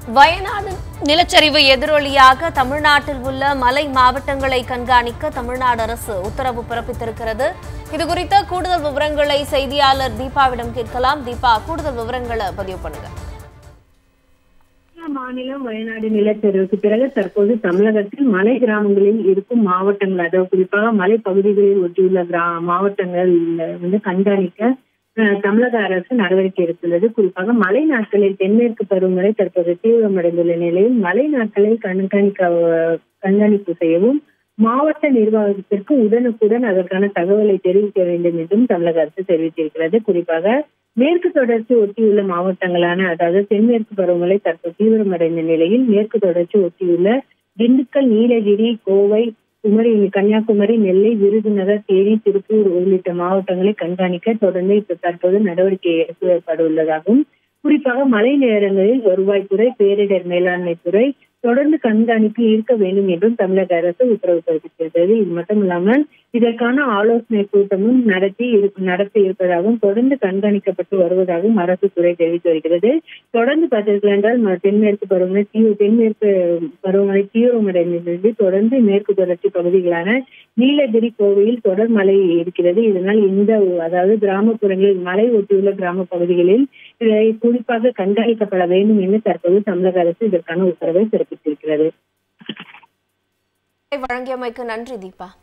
வயநாடு நிலச்சரிவு எதிரொலியாக தமிழ்நாட்டில் உள்ள மலை மாவட்டங்களை கண்காணிக்க தமிழ்நாடு அரசு உத்தரவு பிறப்பித்திருக்கிறது இது குறித்த கூடுதல் விவரங்களை செய்தியாளர் தீபாவிடம் கேட்கலாம் தீபா கூடுதல் விவரங்களை பதிவு பண்ணுங்க கேரள மாநிலம் வயநாடு நிலச்சரிவுக்கு பிறகு தற்போது தமிழகத்தில் மலை கிராமங்களில் இருக்கும் மாவட்டங்கள் அதாவது குறிப்பாக மலை பகுதிகளில் ஒட்டியுள்ள கிரா மாவட்டங்கள் வந்து கண்காணிக்க அஹ், தமிழக அரசு நடவடிக்கை எடுத்துள்ளது குறிப்பாக மழை நாட்களில் தென்மேற்கு பருவமழை தற்போது தீவிரமடைந்துள்ள நிலையில் மழை நாட்களில் கண்காணிக்க கண்காணிப்பு செய்யவும் மாவட்ட நிர்வாகத்திற்கு உடனுக்குடன் அதற்கான தகவலை தெரிவிக்க வேண்டும் என்றும் தமிழக அரசு தெரிவித்திருக்கிறது குறிப்பாக மேற்கு தொடர்ச்சி ஒட்டியுள்ள மாவட்டங்களான அதாவது தென்மேற்கு பருவமழை தற்போது தீவிரமடைந்த நிலையில் மேற்கு தொடர்ச்சி ஒட்டியுள்ள திண்டுக்கல் நீலகிரி கோவை குமரி கன்னியாகுமரி நெல்லை விருதுநகர் தேனி திருப்பூர் உள்ளிட்ட மாவட்டங்களை கண்காணிக்க தொடர்ந்து இப்ப தற்போது நடவடிக்கை எடுக்கப்பட உள்ளதாகவும் குறிப்பாக மழை நேரங்களில் வருவாய்த்துறை பேரிடர் மேலாண்மை துறை தொடர்ந்து கண்காணிப்பு இருக்க வேண்டும் என்றும் தமிழக அரசு உத்தரவு பிறப்பித்திருக்கிறது இது மட்டும் இல்லாமல் இதற்கான ஆலோசனை கூட்டமும் நடத்தி இருக்கு- நடத்தி இருப்பதாகவும் தொடர்ந்து கண்காணிக்கப்பட்டு வருவதாகவும் அரசு துறை தெரிவித்து வருகிறது தொடர்ந்து பார்த்தீர்கள் என்றால் ம- தென்மேற்கு பருவமழை தீவிர தென்மேற்கு பருவமழை தீவிரமடைந்திருந்து தொடர்ந்து மேற்கு தொடர்ச்சி பகுதிகளான நீலகிரி கோவையில் தொடர் மழை இருக்கிறது இதனால் இந்த அதாவது கிராமப்புறங்களில் மலை ஒட்டியுள்ள கிராம பகுதிகளில் இதை குறிப்பாக கண்காணிக்கப்பட வேண்டும் என்று தற்போது தமிழக அரசு இதற்கான உத்தரவை பிறப்பித்திருக்கிறது வழங்கியமைக்கு நன்றி தீபா